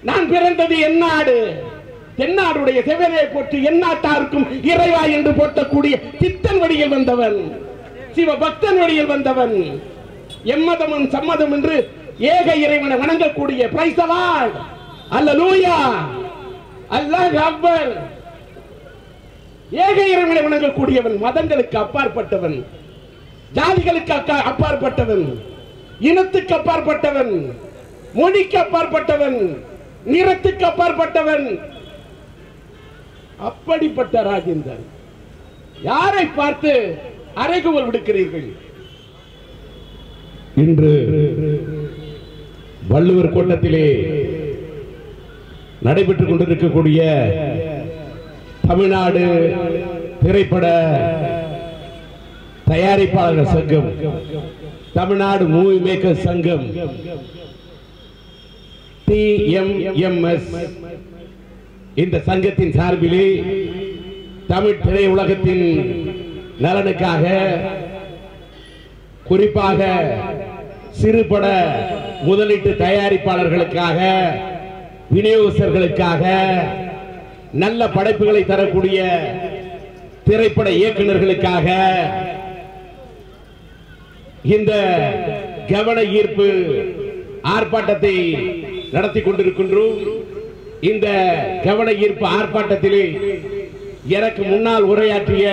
நான் பிறந்தது எந்நாடு தென்னாடுடைய செவரே போட்டு எந்நாட்டாருக்கும் இறைவா என்று போட்டக்கூடிய சித்தன் வழியில் வந்தவன் சிவ பக்தன் வழியில் வந்தவன் எம்மதமும் சம்மதம் என்று ஏக இறைவனை வணங்கக்கூடிய பிரைசவாட் அல்லேலூயா அல்லாஹ் அக்பர் ஏக இறைவனை வணங்கக்கூடியவன் மதங்களுக்கு அப்பாற்பட்டவன் ஜாதிகளுக்கு அக்கா- அப்பாற்பட்டவன் இனத்துக்கு அப்பாற்பட்டவன் மொழிக்கு அப்பாற்பட்டவன் நிறத்துக்கு அப்பாற்பட்டவன் அப்படிப்பட்ட ராஜேந்தர் யாரை பார்த்து அறைகுவல் விடுக்கிறீர்கள் இன்று வள்ளுவர் கோட்டத்திலே நடைபெற்றுக் கொண்டிருக்கக்கூடிய தமிழ்நாடு திரைப்பட தயாரிப்பாளர் சங்கம் தமிழ்நாடு மூவி மேக்கர் சங்கம் டிஎம்எம்எஸ் இந்த சங்கத்தின் சார்பிலே தமிழ் திரையுலகத்தின் நலனுக்காக குறிப்பாக சிறுபட முதலீட்டு தயாரிப்பாளர்களுக்காக விநியோகஸ்தர்களுக்காக நல்ல படைப்புகளை தரக்கூடிய திரைப்பட இயக்குனர்களுக்காக இந்த கவன ஈர்ப்பு ஆர்ப்பாட்டத்தை நடத்தி கொண்டிருக்கின்றோம் இந்த கவன ஈர்ப்பு ஆர்ப்பாட்டத்திலே எனக்கு முன்னால் உரையாற்றிய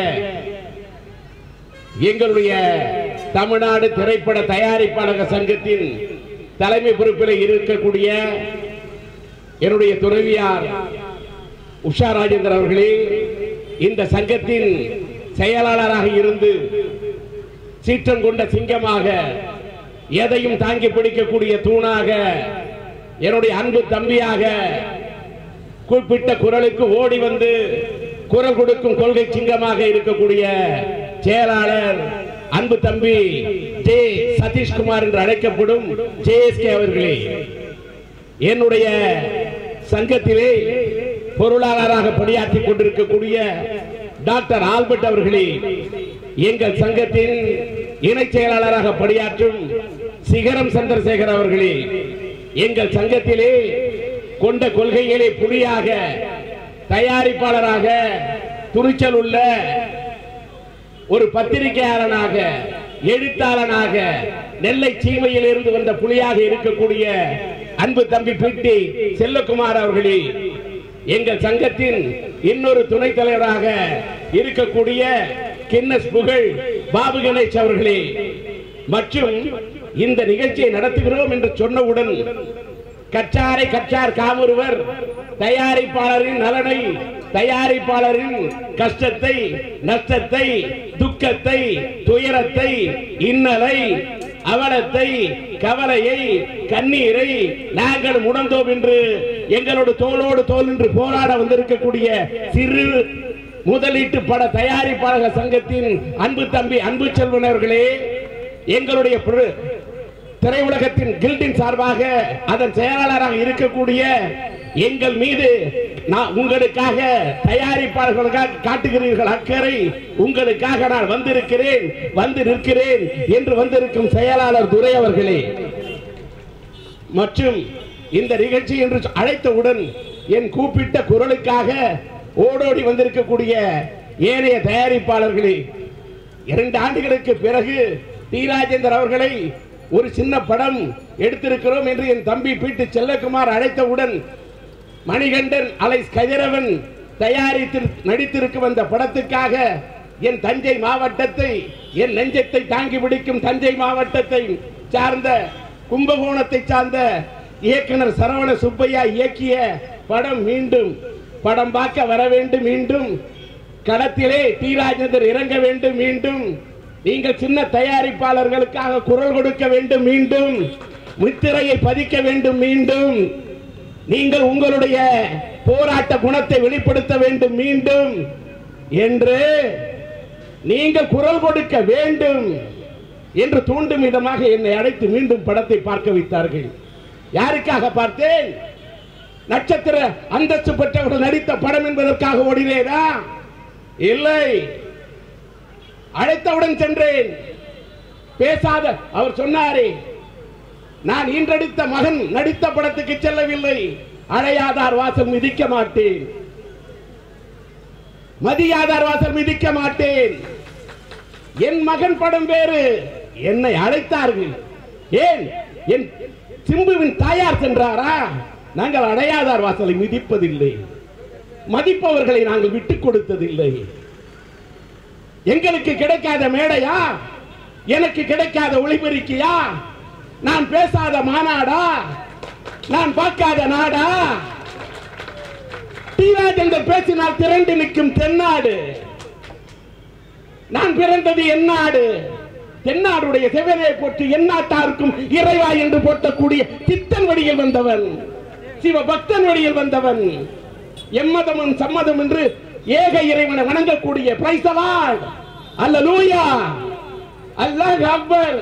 எங்களுடைய தமிழ்நாடு திரைப்பட தயாரிப்பாளர் சங்கத்தின் தலைமை பொறுப்பில் இருக்கக்கூடிய என்னுடைய துறவியார் உஷா ராஜேந்தர் அவர்களே இந்த சங்கத்தின் செயலாளராக இருந்து சீற்றம் கொண்ட சிங்கமாக எதையும் தாங்கி பிடிக்கக்கூடிய தூணாக என்னுடைய அன்பு தம்பியாக குறிப்பிட்ட குரலுக்கு ஓடி வந்து குரல் கொடுக்கும் கொள்கை சிங்கமாக இருக்கக்கூடிய செயலாளர் அன்பு தம்பி ஜே சதீஷ்குமார் என்று அழைக்கப்படும் ஜேஎஸ்கே அவர்களே என்னுடைய சங்கத்திலே பொருளாளராக பணியாற்றிக் கொண்டிருக்கக்கூடிய டாக்டர் ஆல்பர்ட் அவர்களே எங்கள் சங்கத்தின் இணை செயலாளராக பணியாற்றும் சிகரம் சந்திரசேகர் அவர்களே எங்கள் சங்கத்திலே கொண்ட கொள்கைகளை புலியாக தயாரிப்பாளராக துணிச்சல் உள்ள ஒரு பத்திரிகையாளனாக எழுத்தாளனாக நெல்லை சீமையில் இருந்து வந்த புலியாக இருக்கக்கூடிய அன்பு தம்பி பிட்டி செல்லகுமார் அவர்களே எங்கள் சங்கத்தின் இன்னொரு துணைத் தலைவராக இருக்கக்கூடிய கின்னஸ் புகழ் பாபு கணேஷ் அவர்களே மற்றும் இந்த நிகழ்ச்சியை நடத்துகிறோம் என்று சொன்னவுடன் கச்சாரை கச்சார் காமொருவர் தயாரிப்பாளரின் நலனை தயாரிப்பாளரின் கஷ்டத்தை நஷ்டத்தை துக்கத்தை துயரத்தை இன்னலை அவலத்தை கவலையை கண்ணீரை நாங்கள் உணர்ந்தோம் என்று எங்களோடு தோளோடு தோல் என்று போராட வந்திருக்கக்கூடிய சிறு முதலீட்டு பட தயாரிப்பாளர்கள் சங்கத்தின் அன்பு தம்பி அன்பு செல்வன் அவர்களே எங்களுடைய பிர- திரையுலகத்தின் கில்டின் சார்பாக அதன் செயலாளராக இருக்கக்கூடிய எங்கள் மீது நான் உங்களுக்காக தயாரிப்பாளர்களுக்காக காட்டுகிறீர்கள் அக்கறை உங்களுக்காக நான் வந்திருக்கிறேன் வந்து நிற்கிறேன் என்று வந்திருக்கும் செயலாளர் துரை அவர்களே மற்றும் இந்த நிகழ்ச்சி என்று அழைத்தவுடன் என் கூப்பிட்ட குரலுக்காக ஓடோடி வந்திருக்கக்கூடிய ஏனைய தயாரிப்பாளர்களே இரண்டு ஆண்டுகளுக்கு பிறகு டி ராஜேந்தர் அவர்களை ஒரு சின்ன படம் எடுத்திருக்கிறோம் என்று என் தம்பி பீட்டு செல்லகுமார் அழைத்தவுடன் மணிகண்டன் அலைஸ் கதிரவன் தயாரித்து நடித்திருக்கும் அந்த படத்துக்காக என் தஞ்சை மாவட்டத்தை என் நெஞ்சத்தை தாங்கி பிடிக்கும் தஞ்சை மாவட்டத்தை சார்ந்த கும்பகோணத்தை சார்ந்த இயக்குனர் சரவண சுப்பையா இயக்கிய படம் மீண்டும் படம் பார்க்க வர வேண்டும் மீண்டும் களத்திலே டி ராஜேந்தர் இறங்க வேண்டும் மீண்டும் நீங்கள் சின்ன தயாரிப்பாளர்களுக்காக குரல் கொடுக்க வேண்டும் மீண்டும் முத்திரையை பதிக்க வேண்டும் மீண்டும் நீங்கள் உங்களுடைய போராட்ட குணத்தை வெளிப்படுத்த வேண்டும் மீண்டும் என்று நீங்கள் குரல் கொடுக்க வேண்டும் என்று தூண்டும் விதமாக என்னை அழைத்து மீண்டும் படத்தை பார்க்க வைத்தார்கள் யாருக்காக பார்த்தேன் நட்சத்திர அந்தஸ்து பெற்றவர்கள் நடித்த படம் என்பதற்காக ஓடினேனா இல்லை அழைத்தவுடன் சென்றேன் பேசாத அவர் சொன்னாரே நான் ஈன்றெடுத்த மகன் நடித்த படத்துக்கு செல்லவில்லை அழையாதார் வாசல் மிதிக்க மாட்டேன் மதியாதார் வாசல் மிதிக்க மாட்டேன் என் மகன் படம் வேறு என்னை அழைத்தார்கள் ஏன் என் சிம்புவின் தாயார் சென்றாரா நாங்கள் அடையாதார் வாசலை மிதிப்பதில்லை மதிப்பவர்களை நாங்கள் விட்டுக் கொடுத்ததில்லை எங்களுக்கு கிடைக்காத மேடையா எனக்கு கிடைக்காத ஒளிபெருக்கியா நான் பேசாத மாநாடா நான் பார்க்காத நாடா தீராஜெந்தர் பேசினால் திரண்டு நிற்கும் தென்னாடு நான் பிறந்தது எந்நாடு தென்னாடுடைய செவனை போட்டு எந்நாட்டாருக்கும் இறைவா என்று போட்டக்கூடிய சித்தன் வழியில் வந்தவன் சிவ பக்தன் வழியில் வந்தவன் எம்மதமும் சம்மதம் என்று ஏக இறைவனை வணங்கக்கூடிய பிரைசவால் அல்லேலூயா அல்லாஹ் அக்பர்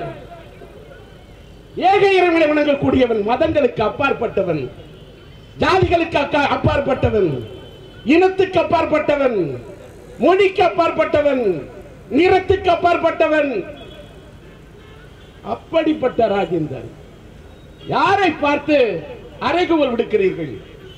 ஏக இறைவனை வணங்கக்கூடியவன் மதங்களுக்கு அப்பாற்பட்டவன் ஜாதிகளுக்கு அக்கா- அப்பாற்பட்டவன் இனத்துக்கு அப்பாற்பட்டவன் மொழிக்கு அப்பாற்பட்டவன் நிறத்துக்கு அப்பாற்பட்டவன் அப்படிப்பட்ட ராஜேந்தர் யாரை பார்த்து அறைகுவல் விடுக்கிறீர்கள்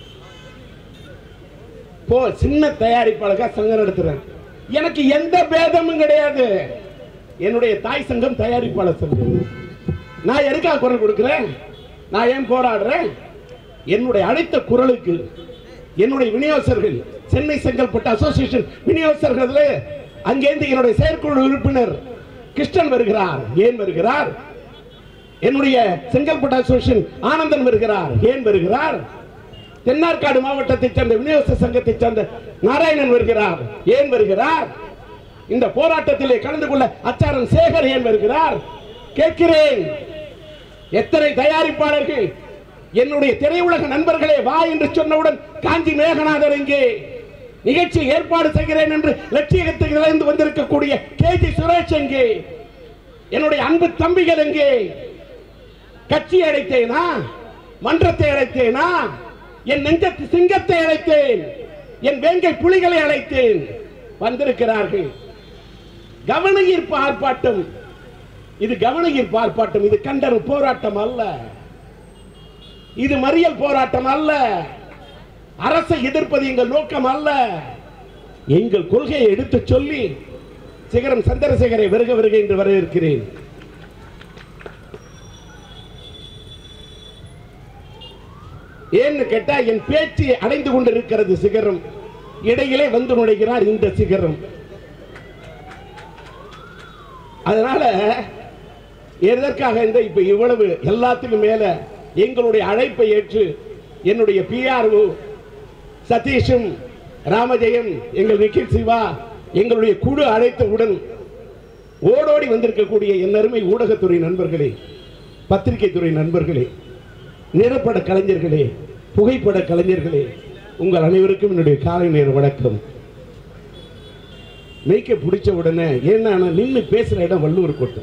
போ சின்ன தயாரிப்பாளருக்கா சங்கம் நடத்துறேன் எனக்கு எந்த பேதமும் கிடையாது என்னுடைய தாய் சங்கம் தயாரிப்பாளர் சங்கம் நான் எதுக்காக குரல் கொடுக்கிறேன் நான் ஏன் போராடுறேன் என்னுடைய அழைத்த குரலுக்கு என்னுடைய விநியோகஸ்தர்கள் சென்னை செங்கல்பட்டு அசோசியேஷன் விநியோகஸ்தர்கள் அங்கேருந்து என்னுடைய செயற்குழு உறுப்பினர் கிருஷ்ணன் வருகிறார் ஏன் வருகிறார் என்னுடைய செங்கல்பட்டு அசோசியேஷன் ஆனந்தன் வருகிறார் ஏன் வருகிறார் தென்னார்காடு மாவட்டத்தைச் சேர்ந்த விநியோக சங்கத்தைச் சேர்ந்த நாராயணன் வருகிறார் ஏன் வருகிறார் இந்த போராட்டத்திலே கலந்து கொள்ள அச்சாரன் சேகர் ஏன் வருகிறார் கேட்கிறேன் எத்தனை தயாரிப்பாளர்கள் என்னுடைய திரையுலக நண்பர்களே வா என்று சொன்னவுடன் காஞ்சி மேகநாதர் எங்கே நிகழ்ச்சி ஏற்பாடு செய்கிறேன் என்று லட்சியத்திலிருந்து வந்திருக்கக்கூடிய கேஜி சுரேஷ் எங்கே என்னுடைய அன்பு தம்பிகள் எங்கே கட்சி அழைத்தேனா மன்றத்தை அழைத்தேனா என் நெஞ்சத்து சிங்கத்தை அழைத்தேன் என் வேங்கை புலிகளை அழைத்தேன் வந்திருக்கிறார்கள் கவன ஈர்ப்பு ஆர்ப்பாட்டம் இது கவன ஈர்ப்பு ஆர்ப்பாட்டம் இது கண்டன போராட்டம் அல்ல இது மறியல் போராட்டம் அல்ல அரசை எதிர்ப்பது எங்கள் நோக்கம் அல்ல எங்கள் கொள்கையை எடுத்துச் சொல்லி சிகரம் சந்திரசேகரை வருக வருக என்று வரவேற்கிறேன் ஏன்னு கேட்டா என் பேச்சு அடைந்து கொண்டிருக்கிறது சிகரம் இடையிலே வந்து நுழைகிறார் இந்த சிகரம் அதனால எதற்காக இந்த இப்ப இவ்வளவு எல்லாத்துக்கும் மேல எங்களுடைய அழைப்பை ஏற்று என்னுடைய பிஆர்ஓ சதீஷும் ராமஜெயம் எங்கள் நிக்கில் சிவா எங்களுடைய குழு அழைத்தவுடன் ஓடோடி வந்திருக்கக்கூடிய என் அருமை ஊடகத்துறை நண்பர்களே பத்திரிகை துறை நண்பர்களே நிறப்பட கலைஞர்களே புகைப்பட கலைஞர்களே உங்கள் அனைவருக்கும் என்னுடைய காலை நேர வணக்கம் மெய்க்க பிடிச்ச உடனே ஏன்னா நான் நின்று பேசுற இடம் வள்ளுவர் கோட்டை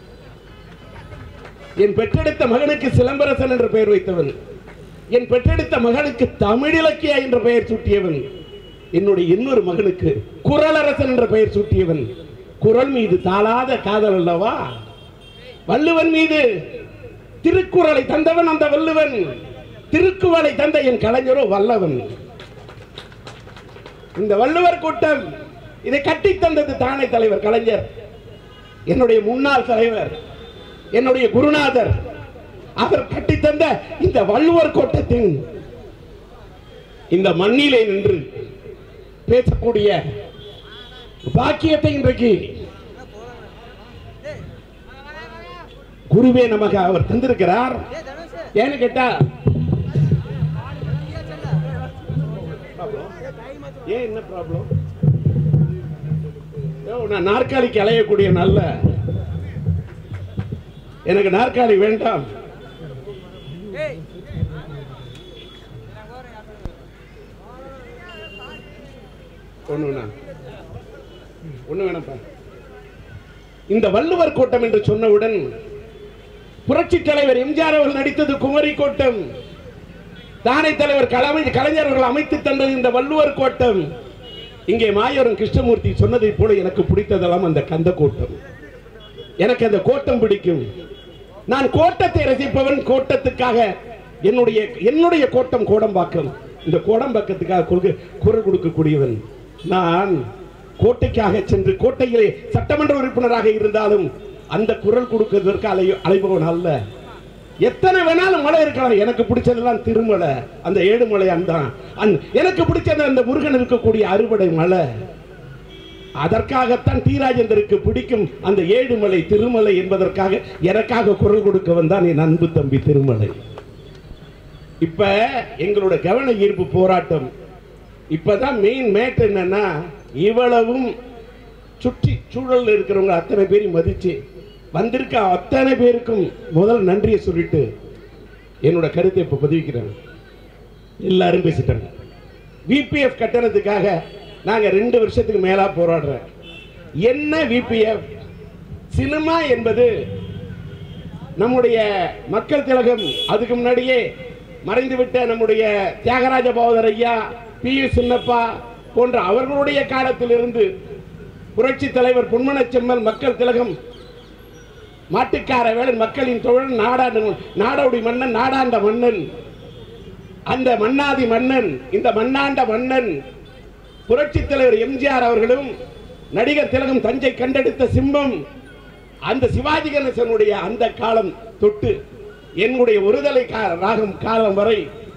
என் பெற்றெடுத்த மகனுக்கு சிலம்பரசன் என்ற பெயர் வைத்தவன் என் பெற்றெடுத்த மகனுக்கு தமிழிலக்கியா என்ற பெயர் சூட்டியவன் என்னுடைய இன்னொரு மகனுக்கு குரலரசன் என்ற பெயர் சூட்டியவன் குரல் மீது தாளாத காதல் அல்லவா வள்ளுவன் மீது திருக்குறளை தந்தவன் அந்த வள்ளுவன் திருக்குறளை தந்த என் கலைஞரோ வல்லவன் இந்த வள்ளுவர் கூட்டம் இதை கட்டி தந்தது தானே தலைவர் கலைஞர் என்னுடைய முன்னாள் தலைவர் என்னுடைய குருநாதர் அவர் கட்டி தந்த இந்த வள்ளுவர் கோட்டத்தின் இந்த மண்ணிலே நின்று பேசக்கூடிய பாக்கியத்தை இன்றைக்கு குருவே நமக்கு அவர் தந்திருக்கிறார் ஏன்னு கேட்டா ஏன் என்ன ப்ராப்ளம் நான் நாற்காலிக்கு அலையக்கூடிய நல்ல எனக்கு நாற்காலி வேண்டாம் ஒண்ணு வேணாம் ஒண்ணு வேணாம்ப்பா இந்த வள்ளுவர் கோட்டம் என்று சொன்னவுடன் புரட்சி தலைவர் எம்ஜிஆர் அவர்கள் நடித்தது குமரி கோட்டம் தானே தலைவர் கலைஞ கலைஞர்கள் அமைத்து தந்தது இந்த வள்ளுவர் கோட்டம் இங்கே மாயோரம் கிருஷ்ணமூர்த்தி சொன்னதை போல எனக்கு பிடித்ததெல்லாம் அந்த கந்த கோட்டம் எனக்கு அந்த கோட்டம் பிடிக்கும் நான் கோட்டத்தை ரசிப்பவன் கோட்டத்துக்காக என்னுடைய என்னுடைய கோட்டம் கோடம்பாக்கம் இந்த கோடம்பாக்கத்துக்காக கொள்கை குரல் கொடுக்கக்கூடியவன் நான் கோட்டைக்காக சென்று கோட்டையிலே சட்டமன்ற உறுப்பினராக இருந்தாலும் அந்த குரல் கொடுக்கிறதற்கு அலை அலைபவன் அல்ல எத்தனை வேணாலும் மலை இருக்கலாம் எனக்கு பிடிச்சதெல்லாம் திருமலை அந்த ஏழுமலை அந்த அந்த- எனக்கு பிடிச்சது அந்த முருகன் இருக்கக்கூடிய அறுவடை மலை அதற்காகத்தான் டி ராஜேந்தருக்கு பிடிக்கும் அந்த ஏழுமலை திருமலை என்பதற்காக எனக்காக குரல் கொடுக்க வந்தான் என் அன்பு தம்பி திருமலை இப்ப எங்களோட கவன ஈர்ப்பு போராட்டம் இப்பதான் மெயின் மேட் என்னன்னா இவ்வளவும் சுற்றி சூழல்ல இருக்கிறவங்க அத்தனை பேரையும் மதிச்சு வந்திருக்க அத்தனை பேருக்கும் முதல் நன்றியை சொல்லிட்டு என்னோட கருத்தை இப்ப பதிவிக்கிறேன் எல்லாரும் பேசிட்டாங்க விபிஎஃப் கட்டணத்துக்காக நாங்க ரெண்டு வருஷத்துக்கு மேலா போராடுறோம் என்ன விபிஎஃப் சினிமா என்பது நம்முடைய மக்கள் திலகம் அதுக்கு முன்னாடியே மறைந்துவிட்ட நம்முடைய தியாகராஜ பாவதர் ஐயா பி யு சின்னப்பா போன்ற அவர்களுடைய காலத்திலிருந்து புரட்சி தலைவர் பொன்மனச்செம்மல் மக்கள் திலகம் மாட்டுக்கார வேளன் மக்களின் தோழன் நாடாண்ட நாடோடி மன்னன் நாடாண்ட மன்னன் அந்த மன்னாதி மன்னன் இந்த மன்னாண்ட மன்னன் புரட்சி தலைவர் எம்ஜிஆர் அவர்களும் நடிகர் திலகம் தஞ்சை கண்டெடுத்த சிம்மம் அந்த சிவாஜி கணேசனுடைய அந்த காலம் தொட்டு என்னுடைய ஒருதலை கா- ராகம் காலம் வரை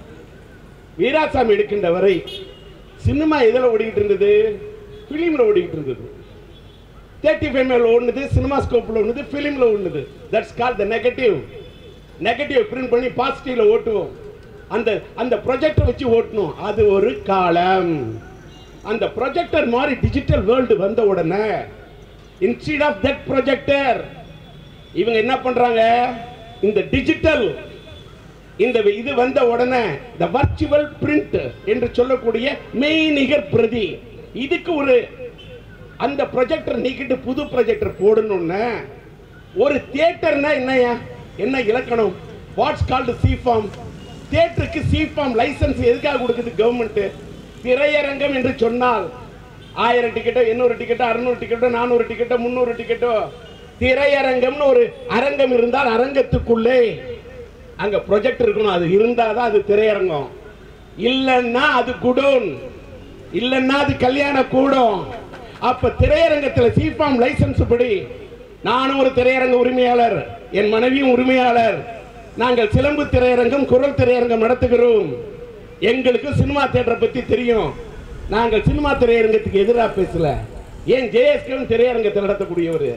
வீராசாமி எடுக்கின்ற வரை சினிமா எதில் ஓடிக்கிட்டு இருந்தது பிலிம்ல ஓடிக்கிட்டு இருந்தது தேர்ட்டி ஃபைவ் மேல ஓடுனது சினிமா ஸ்கோப்ல ஓடுனது ஃபிலிம்ல ஓடுனது that's call the negative negative print பண்ணி பாசிட்டிவ்ல ஓட்டுவோம் அந்த அந்த ப்ரொஜெக்டர் வச்சு ஓட்டணும் அது ஒரு காலம் அந்த ப்ரொஜெக்டர் மாதிரி டிஜிட்டல் வேர்ல்டு வந்த உடனே இன்ஸ்டீட் ஆஃப் தட் ப்ரொஜெக்டர் இவங்க என்ன பண்றாங்க இந்த டிஜிட்டல் இந்த இது வந்த உடனே இந்த வர்ச்சுவல் பிரிண்ட் என்று சொல்லக்கூடிய மெய்நிகர் பிரதி இதுக்கு ஒரு அந்த ப்ரொஜெக்டர் நீக்கிட்டு புது ப்ரொஜெக்டர் போடணும்னா ஒரு தியேட்டர்னா என்னையா என்ன இலக்கணம் வாட்ஸ் கால்டு சி ஃபார்ம் தியேட்டருக்கு சி ஃபார்ம் லைசன்ஸ் எதுக்காக கொடுக்குது கவர்மெண்ட் திரையரங்கம் என்று சொன்னால் ஆயிரம் டிக்கெட்டோ எண்ணூறு டிக்கெட்டோ அறுநூறு டிக்கெட்டோ நானூறு டிக்கெட்டோ முந்நூறு டிக்கெட்டோ திரையரங்கம்னு ஒரு அரங்கம் இருந்தால் அரங்கத்துக்குள்ளே அங்க ப்ரொஜெக்ட் இருக்கணும் அது இருந்தாதான் அது திரையரங்கம் இல்லைன்னா அது குடோன் இல்லைன்னா அது கல்யாண கூடம் அப்ப திரையரங்கத்துல சிஃபார்ம் லைசன்ஸ் படி நானும் ஒரு திரையரங்க உரிமையாளர் என் மனைவியும் உரிமையாளர் நாங்கள் சிலம்பு திரையரங்கம் குரல் திரையரங்கம் நடத்துகிறோம் எங்களுக்கு சினிமா தியேட்டரை பத்தி தெரியும் நாங்கள் சினிமா திரையரங்கத்துக்கு எதிராக பேசல ஏன் ஜேஎஸ்கே திரையரங்கத்தை நடத்தக்கூடியவர்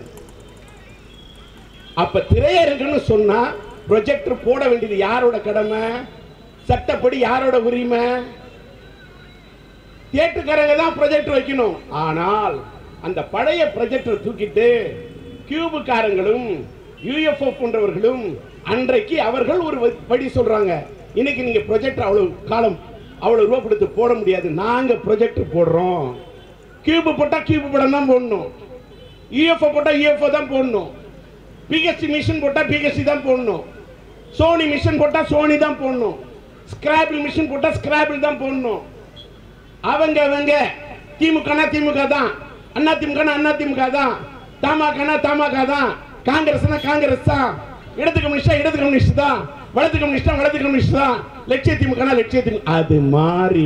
அப்ப திரையரங்குன்னு சொன்னா ப்ரொஜெக்டர் போட வேண்டியது யாரோட கடமை சட்டப்படி யாரோட உரிமை தியேட்டருக்காரங்க தான் ப்ரொஜெக்டர் வைக்கணும் ஆனால் அந்த பழைய ப்ரொஜெக்டர் தூக்கிட்டு கியூபுக்காரங்களும் யூஎஃப்ஓ போன்றவர்களும் அன்றைக்கு அவர்கள் ஒரு வ- படி சொல்றாங்க இன்னைக்கு நீங்க ப்ரொஜெக்டர் அவ்வளவு காலம் அவ்வளவு ரூபா கொடுத்து போட முடியாது நாங்க ப்ரொஜெக்டர் போடுறோம் கியூப் போட்டா கியூப் படம் தான் போடணும் யூஎஃப்ஓ போட்டா யூஎஃப்ஓ தான் போடணும் பிஎஸ்சி மிஷின் போட்டா பிஎஸ்சி தான் போடணும் சோனி மிஷின் போட்டா சோனி தான் போடணும் ஸ்கிராபிள் மிஷின் போட்டா ஸ்கிராபிள் தான் போடணும் அவங்க அவங்க திமுகனா திமுக தான் அண்ணா திமுகனா அண்ணா திமுக தான் தமாகனா தமாக தான் காங்கிரஸ்னா காங்கிரஸ் தான் இடது கம்யூனிஸ்டா இடது கம்யூனிஸ்ட் தான் வலது கம்யூனிஸ்டா வலது கம்யூனிஸ்ட் தான் லட்சிய திமுகனா லட்சிய திமுக அது மாதிரி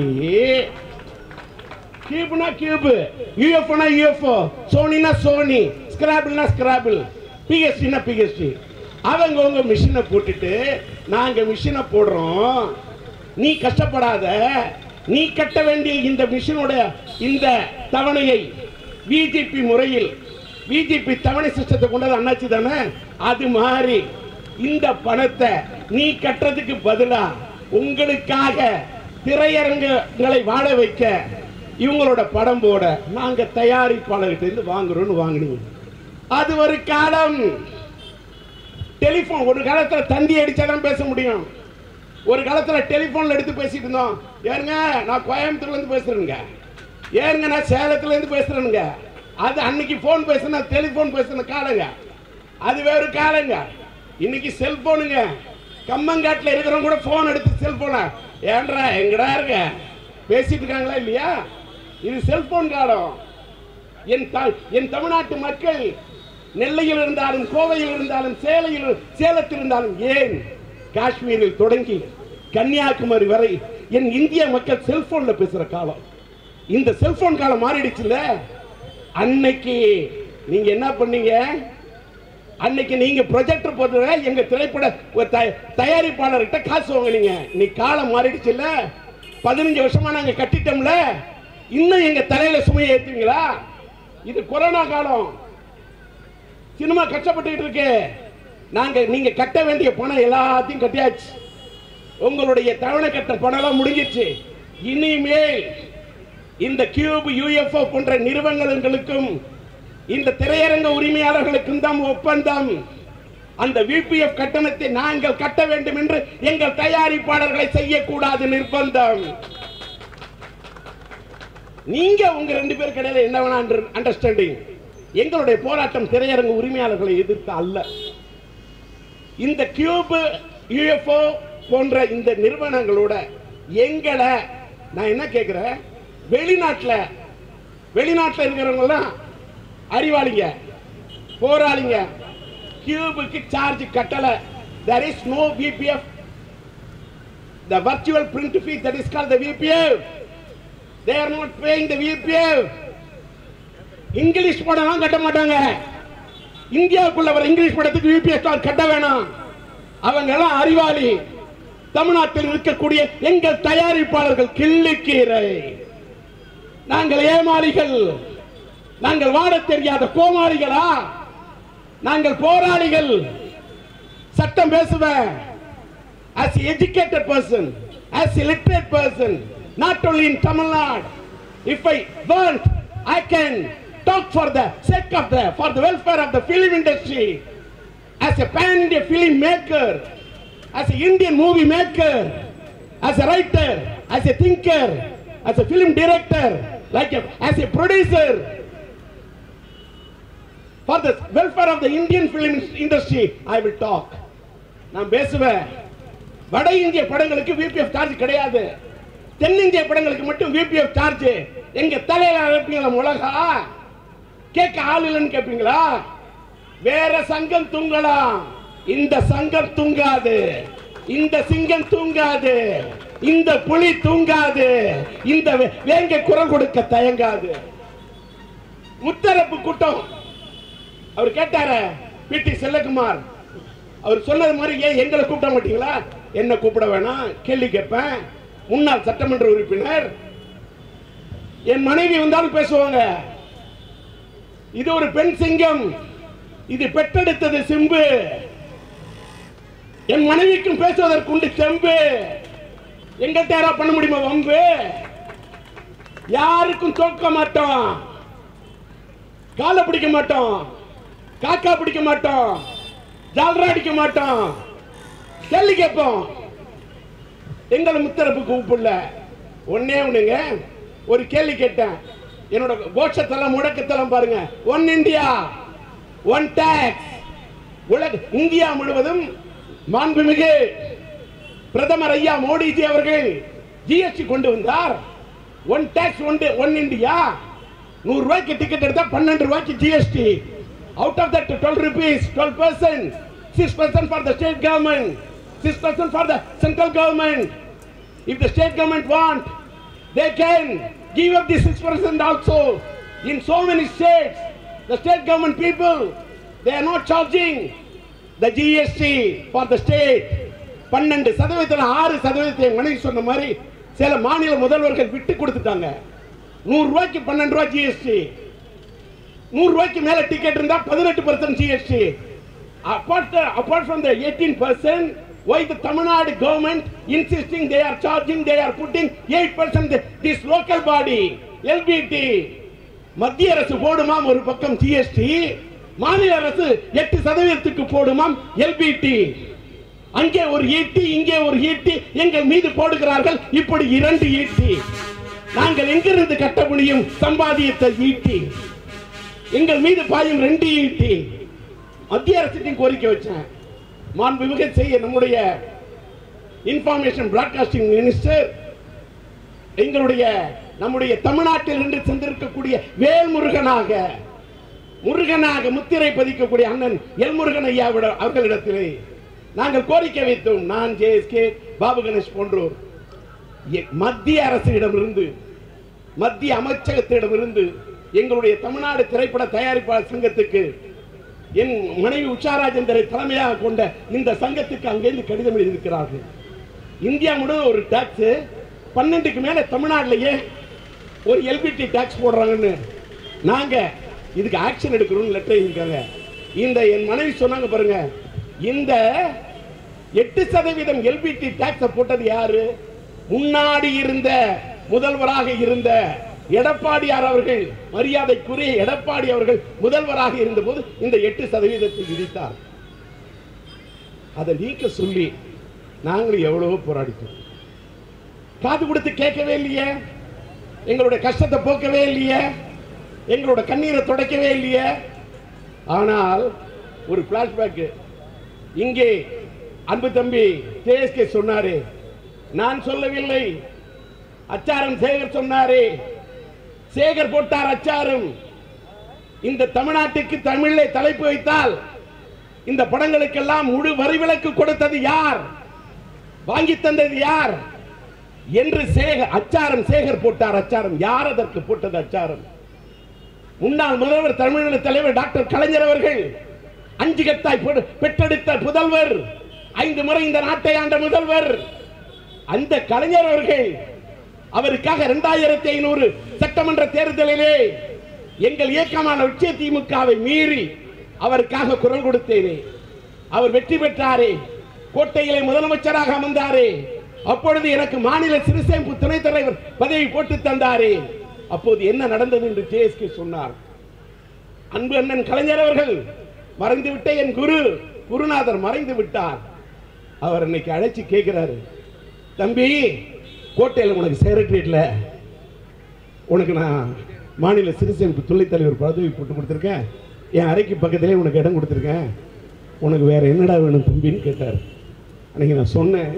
கியூப்னா கியூப் யூஎஃப்ஓனா யூஎஃப்ஓ சோனினா சோனி ஸ்கிராபிள்னா ஸ்கிராபிள் பிஎஸ்டினா பிஎஸ்டி அவங்க உங்க மிஷினை போட்டுட்டு நாங்க மிஷினை போடுறோம் நீ கஷ்டப்படாத நீ கட்ட வேண்டிய இந்த மிஷினோட இந்த தவணையை பிஜேபி முறையில் பிஜேபி தவணை சிஸ்டத்தை கொண்டது அண்ணாச்சி தானே அது மாதிரி இந்த பணத்தை நீ கட்டுறதுக்கு பதிலா உங்களுக்காக திரையரங்குகளை வாழ வைக்க இவங்களோட படம் போட நாங்க தயாரிப்பாளர்கிட்ட இருந்து வாங்குறோம்னு வாங்குனீங்க அது ஒரு காலம் டெலிபோன் ஒரு காலத்துல தந்தி அடிச்சாதான் பேச முடியும் ஒரு காலத்துல டெலிபோன்ல எடுத்து பேசிட்டு இருந்தோம் ஏருங்க நான் கோயம்புத்தூர்ல இருந்து பேசுறேங்க ஏருங்க நான் சேலத்துல இருந்து பேசுறேனுங்க அது அன்னைக்கு போன் பேசுன டெலிபோன் பேசுன காலங்க அது வேறு காலங்க இன்னைக்கு செல்போனுங்க கம்மங்காட்டுல இருக்கிறவங்க கூட போன் எடுத்து செல்போனா ஏன்றா எங்கடா இருக்க பேசிட்டு இருக்காங்களா இல்லையா இது செல்போன் காலம் என் த- என் தமிழ்நாட்டு மக்கள் நெல்லையில் இருந்தாலும் கோவையில் இருந்தாலும் சேலையில் சேலத்தில் இருந்தாலும் ஏன் காஷ்மீரில் தொடங்கி கன்னியாகுமரி வரை என் இந்திய மக்கள் செல்போன்ல பேசுற காலம் இந்த செல்போன் காலம் மாறிடுச்சுல்ல அன்னைக்கு நீங்க என்ன பண்ணீங்க அன்னைக்கு நீங்க ப்ரொஜெக்டர் போட்டு எங்க திரைப்பட ஒரு த- தயாரிப்பாளர்கிட்ட காசு வாங்குனீங்க நீ காலம் மாறிடுச்சுல்ல பதினஞ்சு வருஷமா நாங்க கட்டிட்டோம்ல இன்னும் எங்க தலையில சுமையை ஏத்துவீங்களா இது கொரோனா காலம் சினிமா கஷ்டப்பட்டுக்கிட்டு இருக்கு நாங்க நீங்க கட்ட வேண்டிய பணம் எல்லாத்தையும் கட்டியாச்சு உங்களுடைய தவணை கட்ட பணம் எல்லாம் முடிஞ்சிச்சு இனிமேல் இந்த கியூப் யூஎஃப்ஓ போன்ற நிறுவனங்களுக்கும் இந்த திரையரங்க உரிமையாளர்களுக்கும் தான் ஒப்பந்தம் அந்த விபிஎஃப் கட்டணத்தை நாங்கள் கட்ட வேண்டும் என்று எங்கள் தயாரிப்பாளர்களை செய்யக்கூடாது நிர்பந்தம் நீங்க உங்க ரெண்டு பேர் கிடையாது என்ன வேணா அண்டர்ஸ்டாண்டிங் எங்களுடைய போராட்டம் திரையரங்க உரிமையாளர்களை எதிர்த்து அல்ல இந்த கியூப் யூஎஃப்ஓ போன்ற இந்த நிறுவனங்களோட எங்களை நான் என்ன கேட்கிறேன் வெளிநாட்டுல வெளிநாட்டுல இருக்கிறவங்கலாம் அறிவாளிங்க போராளிங்க கியூபுக்கு சார்ஜ் கட்டல there is no VPF the virtual print fee that is called the VPF they are not paying the VPF English படம் கட்ட மாட்டாங்க இந்தியாவுக்குள்ள வர இங்கிலீஷ் படத்துக்கு விபிஎஸ் ஸ்டார் கட்ட வேணாம் அவங்க எல்லாம் அறிவாளி தமிழ்நாட்டில் இருக்கக்கூடிய எங்கள் தயாரிப்பாளர்கள் கிள்ளுக்கீரை நாங்கள் ஏமாளிகள் நாங்கள் வாடத் தெரியாத கோமாளிகளா நாங்கள் போராளிகள் சட்டம் பேசுவேன் as a educated person as a literate person not only in tamil nadu if i want i can talk for the sake of the for the welfare of the film industry as a pan india film maker as a indian movie maker as a writer as a thinker as a film director like a, as a producer for the welfare of the indian film industry i will talk நான் பேசுவேன் வட இந்திய படங்களுக்கு VPF charge கிடையாது தென்னிந்திய படங்களுக்கு மட்டும் VPF charge எங்க தலையில அழைப்பீங்களா உலகா கேட்க ஆள் இல்லைன்னு கேட்பீங்களா வேற சங்கம் தூங்கலாம் இந்த சங்கம் தூங்காது இந்த சிங்கம் தூங்காது இந்த புலி தூங்காது இந்த வே- வேங்கை குரல் கொடுக்க தயங்காது முத்தரப்பு கூட்டம் அவர் கேட்டாரு பிடி செல்லகுமார் அவர் சொன்னது மாதிரி ஏன் எங்களை கூப்பிட மாட்டீங்களா என்ன கூப்பிட வேணாம் கேள்வி கேட்பேன் முன்னாள் சட்டமன்ற உறுப்பினர் என் மனைவி வந்தாலும் பேசுவாங்க இது ஒரு பெண் சிங்கம் இது பெற்றெடுத்தது சிம்பு என் மனைவிக்கும் பேசுவதற்கு உண்டு செம்பு எங்கள்கிட்ட யாரா பண்ண முடியுமா வம்பு யாருக்கும் தோக்க மாட்டோம் காலை பிடிக்க மாட்டோம் காக்கா பிடிக்க மாட்டோம் ஜால்ரா அடிக்க மாட்டோம் கேள்வி கேட்போம் எங்களை முத்தரப்பு கூப்பிடல ஒன்னே ஒண்ணுங்க ஒரு கேள்வி கேட்டேன் என்னோட கோஷத்தலம் முடக்கத்தலம் பாருங்க ஒன் இந்தியா ஒன் டேக்ஸ் உலக இந்தியா முழுவதும் மாண்புமிகு பிரதமர் ஐயா மோடிஜி அவர்கள் ஜிஎஸ்டி கொண்டு வந்தார் one tax one one India நூறு ரூபாய்க்கு டிக்கெட் எடுத்தா பன்னெண்டு ரூபாய்க்கு GST out of that twelve rupees twelve percent six percent for the state government six percent for the central government If the state government want, they can give up the 6% also. In so many states, the state government people, they are not charging the GST for the state. பன்னெண்டு சதவீதத்தில் ஆறு சதவீதத்தை என் மனைவி சொன்ன மாதிரி சில மாநில முதல்வர்கள் விட்டு கொடுத்துட்டாங்க நூறு ரூபாய்க்கு பன்னெண்டு ரூபாய் ஜிஎஸ்டி நூறு ரூபாய்க்கு மேல டிக்கெட் இருந்தா பதினெட்டு percent GST apart apart from the 18 percent why the Tamil Nadu government insisting they are charging they are putting 8 percent this local body LBT மத்திய அரசு போடுமாம் ஒரு பக்கம் ஜிஎஸ்டி மாநில அரசு எட்டு சதவீதத்துக்கு போடுமாம் எல்பிடி அங்கே ஒரு ஈட்டி இங்கே ஒரு ஈட்டி எங்கள் மீது போடுகிறார்கள் இப்படி இரண்டு ஈட்டி நாங்கள் எங்கிருந்து கட்ட முடியும் சம்பாதியத்தை ஈட்டி எங்கள் மீது பாயும் ரெண்டு ஈட்டி மத்திய அரசுக்கும் கோரிக்கை வச்சேன் மாண்புமிகு செய்ய நம்முடைய இன்ஃபார்மேஷன் பிராட்காஸ்டிங் மினிஸ்டர் எங்களுடைய நம்முடைய தமிழ்நாட்டில் இருந்து சென்றிருக்கக்கூடிய வேல்முருகனாக முருகனாக முத்திரை பதிக்கக்கூடிய அண்ணன் எல் முருகன் ஐயா அவர்களிடத்திலே நாங்கள் கோரிக்கை வைத்தோம் நான் ஜேஎஸ்கே பாபு கணேஷ் போன்றோர் எ- மத்திய அரசிடமிருந்து மத்திய அமைச்சகத்திடமிருந்து எங்களுடைய தமிழ்நாடு திரைப்பட தயாரிப்பாளர் சங்கத்துக்கு என் மனைவி உஷாராஜேந்தரை தலைமையாக கொண்ட இந்த சங்கத்துக்கு அங்கிருந்து கடிதம் எழுதியிருக்கிறார்கள் இந்தியா முழுவதும் ஒரு டாக்ஸ் பன்னெண்டுக்கு மேல தமிழ்நாட்டிலேயே ஒரு எல்பிடி டாக்ஸ் போடுறாங்கன்னு நாங்க இதுக்கு ஆக்ஷன் எடுக்கிறோம் லெட்டர் எழுதியிருக்காங்க இந்த என் மனைவி சொன்னாங்க பாருங்க இந்த எட்டு சதவீதம் எல்பிடி டாக்ஸ் போட்டது யாரு முன்னாடி இருந்த முதல்வராக இருந்த எடப்பாடியார் அவர்கள் மரியாதைக்குரிய எடப்பாடி அவர்கள் முதல்வராக இருந்தபோது இந்த எட்டு சதவீதத்தை விதித்தார் அதை நீக்க சொல்லி நாங்களும் எவ்வளவோ போராடிட்டோம் காது கொடுத்து கேட்கவே இல்லையே எங்களுடைய கஷ்டத்தை போக்கவே இல்லையே எங்களோட கண்ணீரை துடைக்கவே இல்லையே ஆனால் ஒரு பிளாஷ்பேக் இங்கே அன்பு தம்பி தேஸ்கே சொன்னாரு நான் சொல்லவில்லை அச்சாரம் சேகர் சொன்னாரே சேகர் போட்டார் அச்சாரம் இந்த தமிழ்நாட்டுக்கு தமிழை தலைப்பு வைத்தால் இந்த படங்களுக்கெல்லாம் முழு வரி விலக்கு கொடுத்தது யார் வாங்கி தந்தது யார் என்று சேகர் அச்சாரம் சேகர் போட்டார் அச்சாரம் யார் அதற்கு போட்டது அச்சாரம் முன்னாள் முதல்வர் தமிழக தலைவர் டாக்டர் கலைஞர் அவர்கள் அஞ்சு கத்தாய் பெ- பெற்றெடுத்த புதல்வர் ஐந்து முறை இந்த நாட்டை ஆண்ட முதல்வர் அந்த கலைஞர் அவர்கள் அவருக்காக இரண்டாயிரத்தி ஐநூறு சட்டமன்ற தேர்தலிலே எங்கள் இயக்கமான உச்ச திமுகவை மீறி அவருக்காக குரல் கொடுத்தேனே அவர் வெற்றி பெற்றாரே கோட்டையிலே முதலமைச்சராக அமர்ந்தாரே அப்பொழுது எனக்கு மாநில சிறுசேமிப்பு துணைத் தலைவர் பதவி போட்டு தந்தாரே அப்போது என்ன நடந்தது என்று ஜேஎஸ்கே சொன்னார் அன்பு அண்ணன் கலைஞர் அவர்கள் மறைந்து விட்ட என் குரு குருநாதர் மறைந்து விட்டார் அவர் இன்னைக்கு அழைச்சு கேட்கிறாரு தம்பி கோட்டையில் உனக்கு செக்ரட்டரியேட்ல உனக்கு நான் மாநில சிறுசேமிப்பு துணைத் தலைவர் பதவி போட்டு கொடுத்துருக்கேன் என் அறைக்கு பக்கத்திலே உனக்கு இடம் கொடுத்துருக்கேன் உனக்கு வேற என்னடா வேணும் தம்பின்னு கேட்டார் அன்னைக்கு நான் சொன்னேன்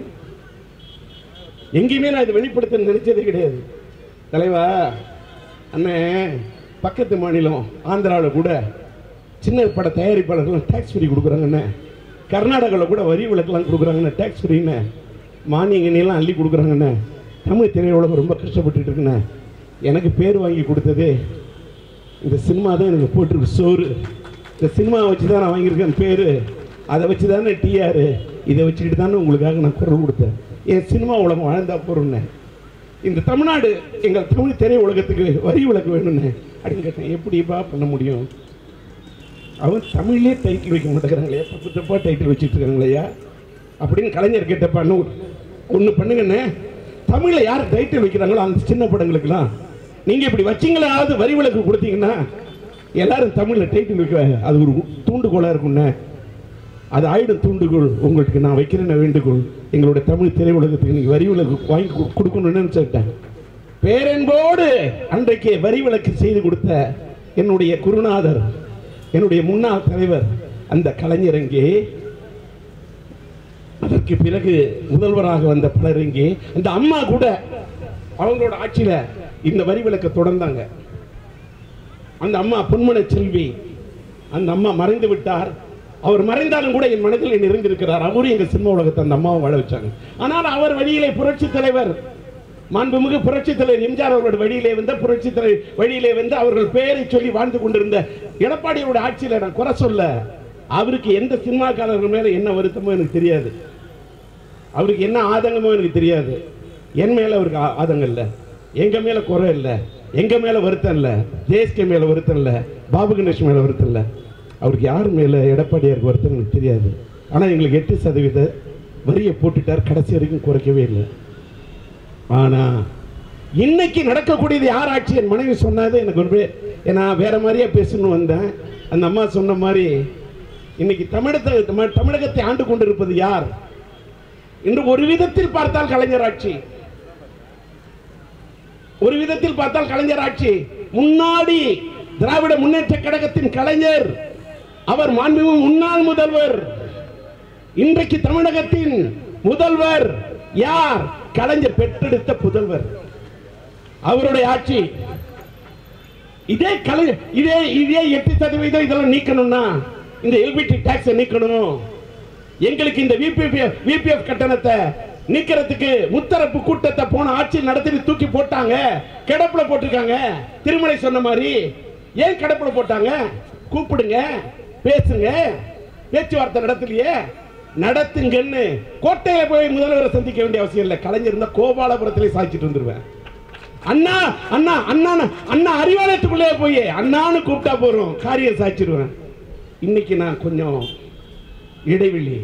எங்கேயுமே நான் இதை வெளிப்படுத்த நினைச்சதே கிடையாது தலைவா அண்ணே பக்கத்து மாநிலம் ஆந்திராவில் கூட சின்ன பட தயாரிப்பாளர்கள் டேக்ஸ் ஃப்ரீ கொடுக்குறாங்கண்ணே கர்நாடகாவில் கூட வரி விலக்கெல்லாம் கொடுக்குறாங்கண்ணே டேக்ஸ் ஃப்ரீன்னு மானியங்கனையெல்லாம் அள்ளி கொடுக்குறாங்கண்ணே தமிழ் திரையுலகம் ரொம்ப கஷ்டப்பட்டுட்டு இருக்குண்ணே எனக்கு பேர் வாங்கி கொடுத்ததே இந்த சினிமா தான் எனக்கு போட்டிருக்கு சோறு இந்த சினிமாவை வச்சு தான் நான் வாங்கியிருக்கேன் பேர் அதை வச்சு தானே டிஆர் இதை வச்சுக்கிட்டு தானே உங்களுக்காக நான் குரல் கொடுத்தேன் என் சினிமா உலகம் வாழ்ந்தா போகிறோன்னே இந்த தமிழ்நாடு எங்கள் தமிழ் திரை உலகத்துக்கு வரி விலக்கு வேணும்னு அப்படின்னு கேட்டேன் எப்படிப்பா பண்ண முடியும் அவன் தமிழ்லேயே டைட்டில் வைக்க மாட்டேங்கிறாங்களே தப்பு தப்பாக டைட்டில் வச்சுட்டு இருக்காங்களையா அப்படின்னு கலைஞர் கேட்டப்ப ஒன்று பண்ணுங்கண்ணே தமிழில் யார் டைட்டில் வைக்கிறாங்களோ அந்த சின்ன படங்களுக்கெல்லாம் நீங்கள் இப்படி வச்சிங்களாவது வரி விலக்கு கொடுத்தீங்கன்னா எல்லாரும் தமிழில் டைட்டில் வைக்க அது ஒரு தூண்டுகோலாக இருக்கும்ண்ணே அது ஆயிடும் தூண்டுகோல் உங்களுக்கு நான் வைக்கிறேன் வேண்டுகோள் எங்களுடைய தமிழ் திரையுலகத்துக்கு நீங்கள் வரி விலக்கு வாங்கி கு- கொடுக்கணும்னு நினச்சிட்டேன் பேரன்போடு அன்றைக்கு வரி விலக்கு செய்து கொடுத்த என்னுடைய குருநாதர் என்னுடைய முன்னாள் தலைவர் அந்த கலைஞர் இங்கே அதற்கு பிறகு முதல்வராக வந்த பலர் இங்கே அந்த அம்மா கூட அவங்களோட ஆட்சியில இந்த வரி விலக்கை தொடர்ந்தாங்க அந்த அம்மா பொன்மன செல்வி அந்த அம்மா மறைந்து விட்டார் அவர் மறைந்தாலும் கூட என் மனதில் நிறைந்திருக்கிறார் அவரும் எங்க சினிமா உலகத்தை அந்த அம்மாவை வாழ வச்சாங்க ஆனால் அவர் வழியிலே புரட்சி தலைவர் மாண்புமிகு புரட்சி தலைவர் எம்ஜிஆர் அவர்கள் வழியிலே வந்த புரட்சி தலைவர் வழியிலே வந்து அவர்கள் பெயரை சொல்லி வாழ்ந்து கொண்டிருந்த எடப்பாடியோட ஆட்சியில நான் குறை சொல்ல அவருக்கு எந்த சினிமாக்காரர்கள் மேல என்ன வருத்தமோ எனக்கு தெரியாது அவருக்கு என்ன ஆதங்கமோ எனக்கு தெரியாது என் மேல அவருக்கு ஆ- ஆதங்கம் இல்லை எங்க மேல குறை இல்லை எங்க மேல வருத்தம் இல்லை ஜேஎஸ்கே மேல வருத்தம் இல்லை பாபு கணேஷ் மேல வருத்தம் இல்லை அவருக்கு யார் மேல எடப்பாடியாருக்கு வருத்தம் எனக்கு தெரியாது ஆனா எங்களுக்கு எட்டு சதவீத வரியை போட்டுட்டார் கடைசி வரைக்கும் குறைக்கவே இல்லை ஆனா இன்னைக்கு நடக்கக்கூடியது யார் ஆட்சி என் மனைவி சொன்னது எனக்கு ஒரு நான் வேற மாதிரியே பேசணும்னு வந்தேன் அந்த அம்மா சொன்ன மாதிரி இன்னைக்கு தமிழகத்தை தமிழ்- தமிழகத்தை ஆண்டு கொண்டிருப்பது யார் இன்று ஒரு விதத்தில் பார்த்தால் கலைஞர் ஆட்சி ஒரு விதத்தில் பார்த்தால் கலைஞர் ஆட்சி முன்னாடி திராவிட முன்னேற்ற கழகத்தின் கலைஞர் அவர் மாண்புமிகு முன்னாள் முதல்வர் இன்றைக்கு தமிழகத்தின் முதல்வர் யார் கலைஞர் பெற்றெடுத்த புதல்வர் அவருடைய ஆட்சி இதே கலை இதே இதே எட்டு சதவீதம் இதெல்லாம் நீக்கணும்னா இந்த எல்பிடி டாக்ஸ் நீக்கணும் எங்களுக்கு இந்த விபிஎஃப் விபிஎஃப் கட்டணத்தை நீக்கிறதுக்கு முத்தரப்பு கூட்டத்தை போன ஆட்சி நடத்தி தூக்கி போட்டாங்க கிடப்புல போட்டிருக்காங்க திருமலை சொன்ன மாதிரி ஏன் கிடப்புல போட்டாங்க கூப்பிடுங்க பேசுங்க பேச்சுவார்த்தை நடத்தலையே நடத்துங்கன்னு கோட்டையில போய் முதல்வரை சந்திக்க வேண்டிய அவசியம் இல்லை கலைஞர் இருந்தா கோபாலபுரத்திலே சாய்ச்சிட்டு வந்துருவேன் அண்ணா அண்ணா அண்ணா அண்ணா அறிவாலயத்துக்குள்ளே போய் அண்ணான்னு கூப்பிட்டா போறோம் காரியம் சாய்ச்சிருவேன் இன்னைக்கு நான் கொஞ்சம் இடைவெளி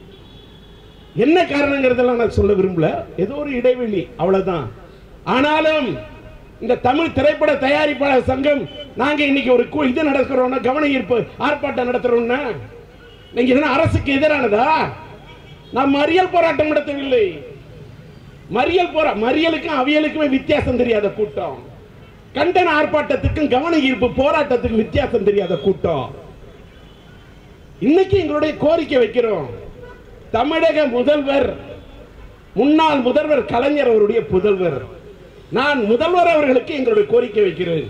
என்ன காரணங்கிறதெல்லாம் நான் சொல்ல விரும்பல ஏதோ ஒரு இடைவெளி அவ்வளவுதான் ஆனாலும் இந்த தமிழ் திரைப்பட தயாரிப்பாளர் சங்கம் நாங்க இன்னைக்கு ஒரு கு- இது நடக்கிறோம்னா கவன ஈர்ப்பு ஆர்ப்பாட்டம் நடத்துறோம்னா நீங்க இதெல்லாம் அரசுக்கு எதிரானதா நாம் மறியல் போராட்டம் நடத்தவில்லை மறியல் போரா மறியலுக்கும் அவியலுக்குமே வித்தியாசம் தெரியாத கூட்டம் கண்டன ஆர்ப்பாட்டத்துக்கும் கவன ஈர்ப்பு போராட்டத்துக்கும் வித்தியாசம் தெரியாத கூட்டம் இன்னைக்கு எங்களுடைய கோரிக்கை வைக்கிறோம் தமிழக முதல்வர் முன்னாள் முதல்வர் கலைஞர் அவருடைய புதல்வர் நான் முதல்வர் அவர்களுக்கு எங்களுடைய கோரிக்கை வைக்கிறேன்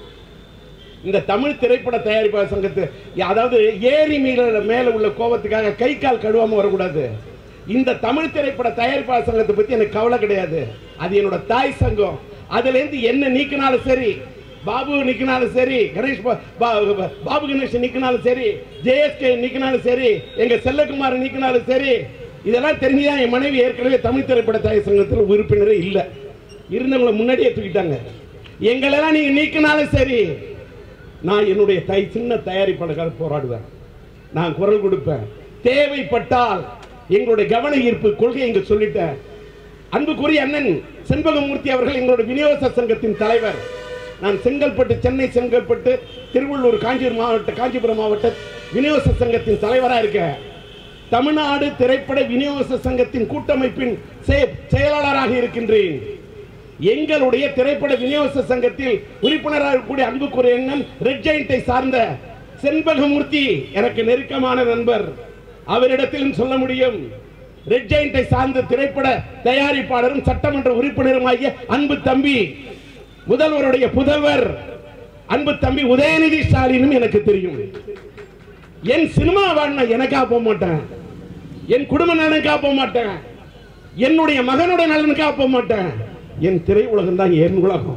இந்த தமிழ் திரைப்பட தயாரிப்பாளர் சங்கத்து அதாவது ஏரி மீற மேல உள்ள கோபத்துக்காக கை கால் கழுவாம வரக்கூடாது இந்த தமிழ் திரைப்பட தயாரிப்பாளர் சங்கத்தை பத்தி எனக்கு கவலை கிடையாது அது என்னோட தாய் சங்கம் அதுல இருந்து என்ன நீக்கினாலும் சரி பாபு நிக்கினாலும் சரி கணேஷ் பா- பா- பாபு கணேஷ் நிக்கினாலும் சரி ஜேஎஸ்கே நிக்கினாலும் சரி எங்க செல்லகுமார் நிக்கினாலும் சரி இதெல்லாம் தெரிஞ்சுதான் என் மனைவி ஏற்கனவே தமிழ் திரைப்பட தயார் சங்கத்தில் உறுப்பினரே இல்லை இருந்தவங்களை முன்னாடியே தூக்கிட்டாங்க எங்களெல்லாம் நீங்க நீக்கினாலும் சரி நான் என்னுடைய தை சின்ன தயாரிப்பாளர்கள் போராடுவேன் நான் குரல் கொடுப்பேன் தேவைப்பட்டால் எங்களுடைய கவன ஈர்ப்பு கொள்கை இங்க சொல்லிட்டேன் அன்புக்குரிய அண்ணன் செண்பகமூர்த்தி அவர்கள் எங்களுடைய விநியோக சங்கத்தின் தலைவர் நான் செங்கல்பட்டு சென்னை செங்கல்பட்டு திருவள்ளூர் காஞ்சிபுரம் மாவட்ட காஞ்சிபுரம் மாவட்ட விநியோக சங்கத்தின் தலைவராக இருக்கேன் தமிழ்நாடு திரைப்பட விநியோக சங்கத்தின் கூட்டமைப்பின் செய- செயலாளராக இருக்கின்றேன் எங்களுடைய திரைப்பட விநியோக சங்கத்தில் உறுப்பினராக இருக்கக்கூடிய அன்புக்குரிய எண்ணம் ரெட் ஜெயிண்டை சார்ந்த செண்பகமூர்த்தி எனக்கு நெருக்கமான நண்பர் அவரிடத்திலும் சொல்ல முடியும் ரெட் ஜெயிண்டை சார்ந்த திரைப்பட தயாரிப்பாளரும் சட்டமன்ற உறுப்பினருமாகிய அன்பு தம்பி முதல்வருடைய புதல்வர் அன்பு தம்பி உதயநிதி ஸ்டாலினும் எனக்கு தெரியும் என் சினிமா வாழ்னா எனக்கா போக மாட்டேன் என் குடும்ப நலனுக்காக போக மாட்டேன் என்னுடைய மகனுடைய நலனுக்காக போக மாட்டேன் என் திரை உலகம் தான் என் உலகம்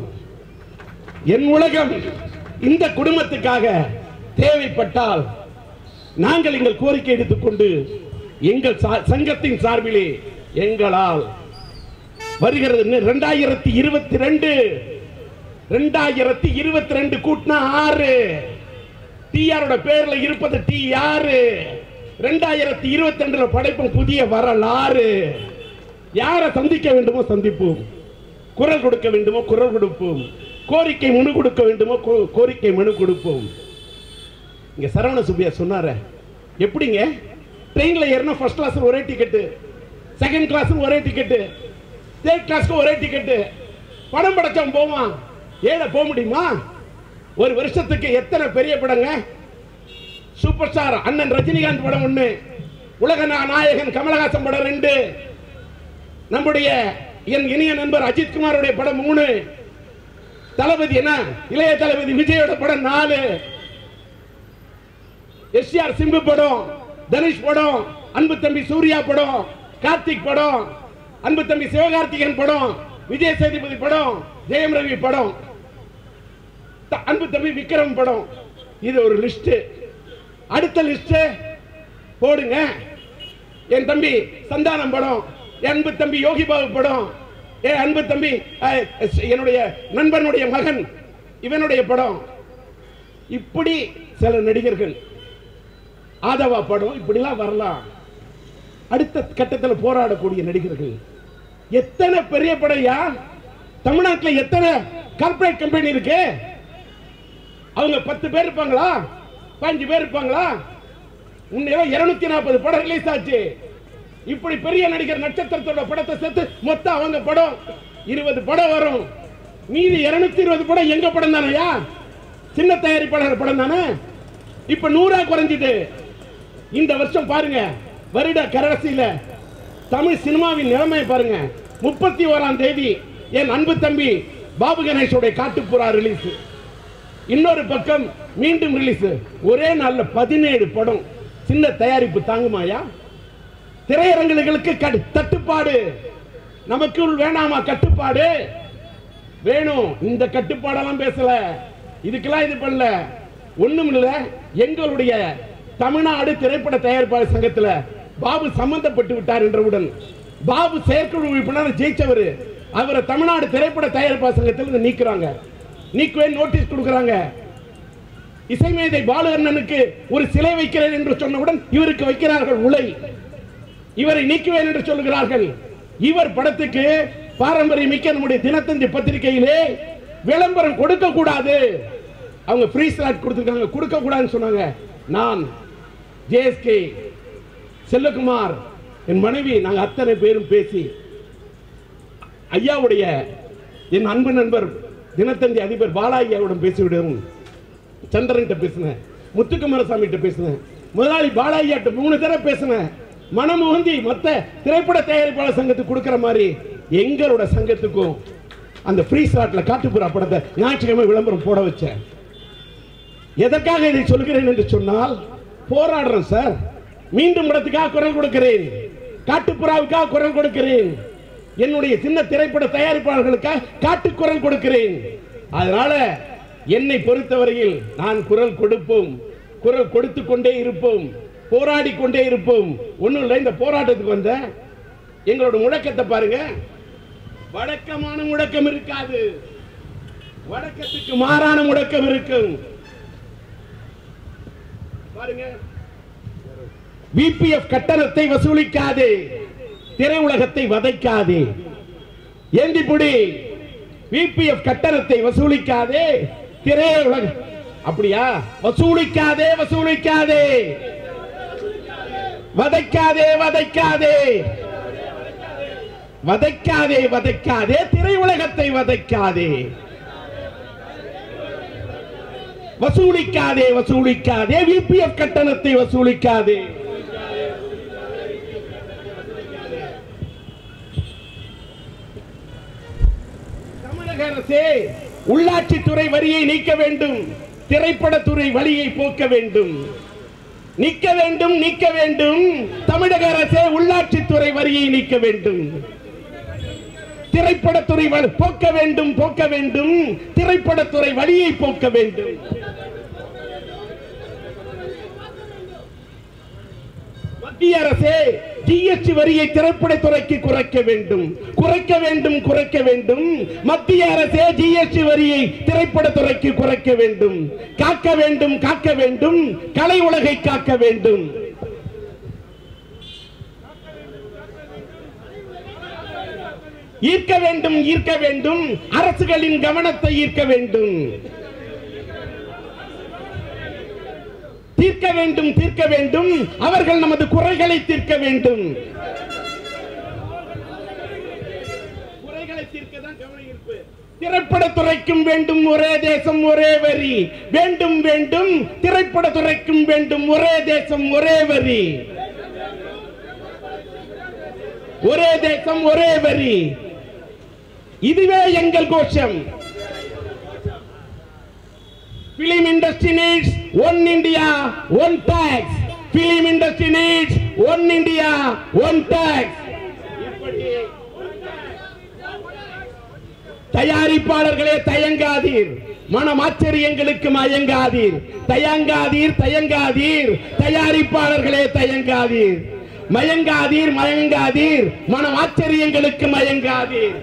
என் உலகம் இந்த குடும்பத்துக்காக தேவைப்பட்டால் நாங்கள் எங்கள் கோரிக்கை எடுத்துக்கொண்டு எங்கள் சா- சங்கத்தின் சார்பிலே எங்களால் வருகிறது ரெண்டாயிரத்தி இருபத்தி ரெண்டு ரெண்டாயிரத்தி இருபத்தி ரெண்டு கூட்டினா ஆறு டிஆரோட பேர்ல இருப்பது டி ஆறு ரெண்டாயிரத்தி இருபத்தி ரெண்டுல படைப்பும் புதிய வரலாறு யாரை சந்திக்க வேண்டுமோ சந்திப்போம் குரல் கொடுக்க வேண்டுமோ குரல் கொடுப்போம் கோரிக்கை மனு கொடுக்க வேண்டுமோ கோ- கோரிக்கை மனு கொடுப்போம் இங்க சரவண சுப்பியா சொன்னார எப்படிங்க ட்ரெயின்ல ஏறினா ஃபர்ஸ்ட் கிளாஸ் ஒரே டிக்கெட்டு செகண்ட் கிளாஸ் ஒரே டிக்கெட்டு தேர்ட் கிளாஸ்க்கு ஒரே டிக்கெட்டு பணம் படைச்சவன் போவான் ஏழை போக முடியுமா ஒரு வருஷத்துக்கு எத்தனை பெரிய படங்க சூப்பர் ஸ்டார் அண்ணன் ரஜினிகாந்த் படம் ஒண்ணு உலக நா- நாயகன் கமலஹாசன் படம் ரெண்டு நம்முடைய என் இனிய நண்பர் அஜித் குமாருடைய படம் மூணு தளபதி என்ன இளைய தளபதி விஜயோட படம் நாலு எஸ்ஆர் சிம்பு படம் தனுஷ் படம் அன்பு தம்பி சூர்யா படம் கார்த்திக் படம் அன்பு தம்பி சிவகார்த்திகேயன் படம் விஜய் சேதுபதி படம் ஜெயம் ரவி படம் த- அன்பு தம்பி விக்ரம் படம் இது ஒரு லிஸ்ட் அடுத்த லிஸ்ட் போடுங்க என் தம்பி சந்தானம் படம் என் அன்பு தம்பி யோகி பாபு படம் என் அன்பு தம்பி அஹ், என்னுடைய நண்பனுடைய மகன் இவனுடைய படம் இப்படி சில நடிகர்கள் ஆதவா படம் இப்படிலாம் வரலாம் அடுத்த கட்டத்தில் போராடக்கூடிய நடிகர்கள் எத்தனை பெரிய படையா தமிழ்நாட்டில் எத்தனை கார்ப்பரேட் கம்பெனி இருக்கு அவங்க பத்து பேர் இருப்பாங்களா பதினஞ்சு பேர் இருப்பாங்களா முன்னையெல்லாம் இருநூத்தி நாற்பது படம் ரிலீஸ் ஆச்சு இப்படி பெரிய நடிகர் நட்சத்திரத்தோட படத்தை சேர்த்து மொத்தம் அவங்க படம் இருபது படம் வரும் மீதி இருநூத்தி இருபது படம் எங்க படம் தானையா சின்ன தயாரிப்பாளர் படம் தானே இப்ப நூறா குறைஞ்சிட்டு இந்த வருஷம் பாருங்க வருட கடைசியில தமிழ் சினிமாவின் நிலைமையை பாருங்க முப்பத்தி ஓராம் தேதி என் அன்பு தம்பி பாபு கணேஷோட காட்டுப்புறா ரிலீஸ் இன்னொரு பக்கம் மீண்டும் ரிலீஸ் ஒரே நாள்ல பதினேழு படம் சின்ன தயாரிப்பு தாங்குமாயா திரையரங்குகளுக்கு கடு- தட்டுப்பாடு நமக்குள் வேணாமா கட்டுப்பாடு வேணும் இந்த கட்டுப்பாடெல்லாம் பேசல இதுக்கெல்லாம் இது பண்ணல ஒண்ணும் இல்ல எங்களுடைய தமிழ்நாடு திரைப்பட தயாரிப்பாளர் சங்கத்துல பாபு சம்பந்தப்பட்டு விட்டார் என்றவுடன் பாபு செயற்குழு உறுப்பினர் ஜெயிச்சவர் அவரை தமிழ்நாடு திரைப்பட தயாரிப்பாளர் சங்கத்தில் இருந்து நீக்குறாங்க நீக்குவே நோட்டீஸ் கொடுக்குறாங்க இசைமேதை பாலுகண்ணனுக்கு ஒரு சிலை வைக்கிறேன் என்று சொன்னவுடன் இவருக்கு வைக்கிறார்கள் உலை இவரை நீக்குவேன் என்று சொல்லுகிறார்கள் இவர் படத்துக்கு பாரம்பரிய மிக்க நம்முடைய தினத்தந்தி பத்திரிகையிலே விளம்பரம் கொடுக்க கூடாது அவங்க ஃப்ரீ ஸ்லாட் கொடுத்துருக்காங்க கொடுக்க கூடாதுன்னு சொன்னாங்க நான் ஜேஎஸ்கே செல்லகுமார் என் மனைவி நாங்க அத்தனை பேரும் பேசி ஐயாவுடைய என் அன்பு நண்பர் தினத்தந்தி அதிபர் பாலாஜியாவுடன் பேசிவிடும் சந்திரன்கிட்ட பேசினேன் முத்துக்குமாரசாமி கிட்ட பேசினேன் முதலாளி பாலாஜியாட்ட மூணு தடவை பேசினேன் மனமுகந்தி மத்த திரைப்பட தயாரிப்பாளர் சங்கத்துக்கு கொடுக்கிற மாதிரி எங்களோட சங்கத்துக்கும் அந்த ஃப்ரீ ஸ்லாட்ல காட்டுப்புறா படத்தை ஞாயிற்றுக்கிழமை விளம்பரம் போட வச்சேன் எதற்காக இதை சொல்கிறேன் என்று சொன்னால் போராடுறேன் சார் மீண்டும் படத்துக்காக குரல் கொடுக்கிறேன் காட்டுப்புறாவுக்காக குரல் கொடுக்கிறேன் என்னுடைய சின்ன திரைப்பட தயாரிப்பாளர்களுக்காக காட்டு குரல் கொடுக்கிறேன் அதனால என்னை பொறுத்தவரையில் நான் குரல் கொடுப்போம் குரல் கொடுத்து கொண்டே இருப்போம் போராடி கொண்டே இருப்போம் ஒண்ணும் இல்லை இந்த போராட்டத்துக்கு வந்த எங்களோட முழக்கத்தை பாருங்க வழக்கமான முழக்கம் இருக்காது வழக்கத்துக்கு மாறான முழக்கம் இருக்கும் பாருங்க பிபிஎஃப் கட்டணத்தை வசூலிக்காதே திரையுலகத்தை வதைக்காதே ஏந்திப்புடி பிபிஎஃப் கட்டணத்தை வசூலிக்காதே திரையுலக அப்படியா வசூலிக்காதே வசூலிக்காதே வதைக்காதே வதைக்காதே வதைக்காதே வதைக்காதே திரையுலகத்தை வதைக்காதே வசூலிக்காதே வசூலிக்காதே விபிஎஃப் கட்டணத்தை வசூலிக்காதே தமிழக அரசே உள்ளாட்சித்துறை வரியை நீக்க வேண்டும் திரைப்படத்துறை வழியை போக்க வேண்டும் நீக்க வேண்டும் நீக்க வேண்டும் தமிழக அரசே உள்ளாட்சித்துறை வரியை நீக்க வேண்டும் திரைப்படத்துறை வ- போக்க வேண்டும் போக்க வேண்டும் திரைப்படத்துறை வழியை போக்க வேண்டும் மத்திய அரசே ஜிஎஸ்டி வரியை திரைப்படத்துறைக்கு குறைக்க வேண்டும் குறைக்க வேண்டும் குறைக்க வேண்டும் மத்திய அரசே ஜிஎஸ்டி வரியை திரைப்படத்துறைக்கு குறைக்க வேண்டும் காக்க வேண்டும் காக்க வேண்டும் கலை உலகை காக்க வேண்டும் ஈர்க்க வேண்டும் ஈர்க்க வேண்டும் அரசுகளின் கவனத்தை ஈர்க்க வேண்டும் தீர்க்க வேண்டும் தீர்க்க வேண்டும் அவர்கள் நமது குறைகளை தீர்க்க வேண்டும் குறைகளை தீர்க்க தான் கவன ஈர்ப்பு திரைப்படத்துறைக்கும் வேண்டும் ஒரே தேசம் ஒரே வரி வேண்டும் வேண்டும் திரைப்படத்துறைக்கும் வேண்டும் ஒரே தேசம் ஒரே வரி ஒரே தேசம் ஒரே வரி இதுவே எங்கள் கோஷம் Film industry needs one India, one tax. Film industry needs one India, one tax. தயாரிப்பாளர்களே தயங்காதீர் மனம் ஆச்சரியங்களுக்கு மயங்காதீர் தயங்காதீர் தயங்காதீர் தயாரிப்பாளர்களே தயங்காதீர் மயங்காதீர் மயங்காதீர் மனம் ஆச்சரியங்களுக்கு மயங்காதீர்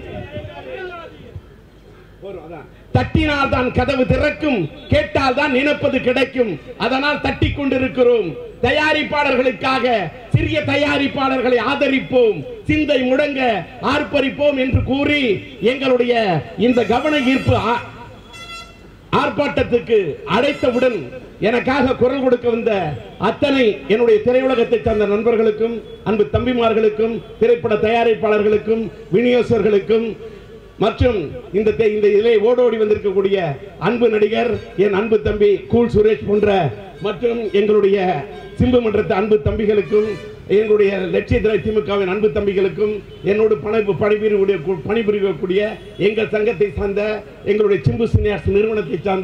போதும், அதான். தட்டினால் தான் கதவு திறக்கும் கேட்டால் தான் நினைப்பது கிடைக்கும் அதனால் தட்டி கொண்டிருக்கிறோம் தயாரிப்பாளர்களுக்காக சிறிய தயாரிப்பாளர்களை ஆதரிப்போம் சிந்தை முடங்க ஆர்ப்பரிப்போம் என்று கூறி எங்களுடைய இந்த கவன ஈர்ப்பு ஆ- ஆர்ப்பாட்டத்துக்கு அழைத்தவுடன் எனக்காக குரல் கொடுக்க வந்த அத்தனை என்னுடைய திரையுலகத்தை சார்ந்த நண்பர்களுக்கும் அன்பு தம்பிமார்களுக்கும் திரைப்பட தயாரிப்பாளர்களுக்கும் விநியோகர்களுக்கும் மற்றும் இந்த தே- இந்த இதிலே ஓடோடி வந்திருக்கக்கூடிய அன்பு நடிகர் என் அன்பு தம்பி கூல் சுரேஷ் போன்ற மற்றும் எங்களுடைய சிம்பு மன்றத்து அன்பு தம்பிகளுக்கும் எங்களுடைய லட்சிய திரை திமுகவின் அன்பு தம்பிகளுக்கும் என்னோடு பணி பணிபுரிய பணிபுரியக்கூடிய எங்கள் சங்கத்தை சார்ந்த எங்களுடைய சிம்பு சினியாஸ் நிறுவனத்தை சார்ந்த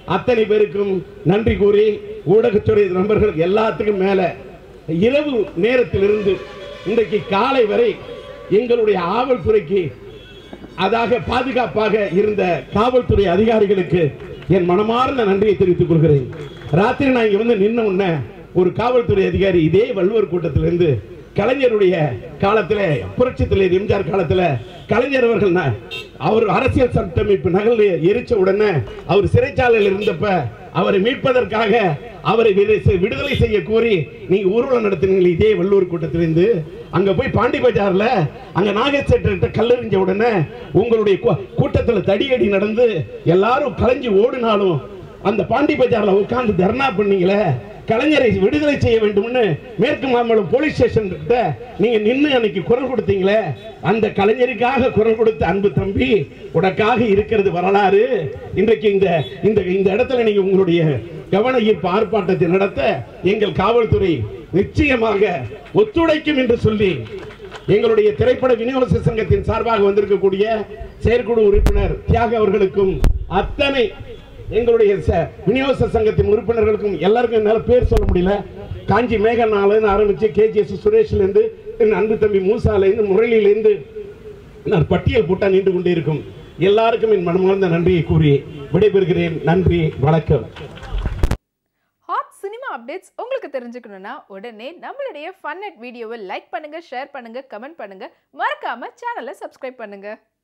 அத்தனை பேருக்கும் நன்றி கூறி ஊடகத்துறை நண்பர்கள் எல்லாத்துக்கும் மேல இரவு நேரத்திலிருந்து இன்றைக்கு காலை வரை எங்களுடைய ஆவல்துறைக்கு அதாக பாதுகாப்பாக இருந்த காவல்துறை அதிகாரிகளுக்கு என் மனமார்ந்த நன்றியை தெரிவித்துக் கொள்கிறேன் ராத்திரி நான் இங்க வந்து நின்ன உடனே ஒரு காவல்துறை அதிகாரி இதே வள்ளுவர் கூட்டத்திலிருந்து கலைஞருடைய காலத்துல புரட்சி தலைவர் எம்ஜிஆர் காலத்துல கலைஞர் அவர்கள் ந- அவர் அரசியல் சட்டமைப்பு நகல் எரிச்ச உடனே அவர் சிறைச்சாலையில் இருந்தப்ப அவரை மீட்பதற்காக அவரை விடு- செ- விடுதலை செய்ய கோரி நீங்க ஊர்வலம் நடத்தினீங்க இதே வள்ளூர் கூட்டத்திலிருந்து அங்க போய் பாண்டி பஜார்ல அங்க நாகேஸ்வரர்கிட்ட கல்லெறிஞ்ச உடனே உங்களுடைய கூ- கூட்டத்துல தடியடி நடந்து எல்லாரும் கலைஞ்சு ஓடினாலும் அந்த பாண்டி பஜார்ல உட்கார்ந்து தர்ணா பண்ணீங்களே கலைஞரை விடுதலை செய்ய வேண்டும்னு மேற்கு மாம்பலம் போலீஸ் ஸ்டேஷன் கிட்ட நீங்க நின்னு அன்னைக்கு குரல் கொடுத்தீங்களே அந்த கலைஞருக்காக குரல் கொடுத்த அன்பு தம்பி உனக்காக இருக்கிறது வரலாறு இன்றைக்கு இந்த இந்த இந்த இடத்துல நீங்க உங்களுடைய கவன ஈர்ப்பு ஆர்ப்பாட்டத்தை நடத்த எங்கள் காவல்துறை நிச்சயமாக ஒத்துழைக்கும் என்று சொல்லி எங்களுடைய திரைப்பட விநியோக சங்கத்தின் சார்பாக வந்திருக்கக்கூடிய செயற்குழு உறுப்பினர் தியாக அவர்களுக்கும் அத்தனை எங்களுடைய ச- விநியோக சங்கத்தின் உறுப்பினர்களுக்கும் எல்லாருக்கும் என்னால பேர் சொல்ல முடியல காஞ்சி மேகநாளன்னு ஆரம்பிச்சு கேஜிஎஸ் சுரேஷ்ல இருந்து என் அன்பு தம்பி மூசால இருந்து முரளியில இருந்து நான் பட்டியல் போட்டா நின்று கொண்டே இருக்கும் எல்லாருக்கும் என் மனமார்ந்த நன்றியை கூறி விடைபெறுகிறேன் நன்றி வணக்கம் ஹாட் சினிமா அப்டேட்ஸ் உங்களுக்கு தெரிஞ்சுக்கணும்னா உடனே நம்மளுடைய ஃபன் அட் வீடியோவை லைக் பண்ணுங்க ஷேர் பண்ணுங்க கமெண்ட் பண்ணுங்க மறக்காம சேனலை சப்ஸ்கிரைப் பண்ணுங்க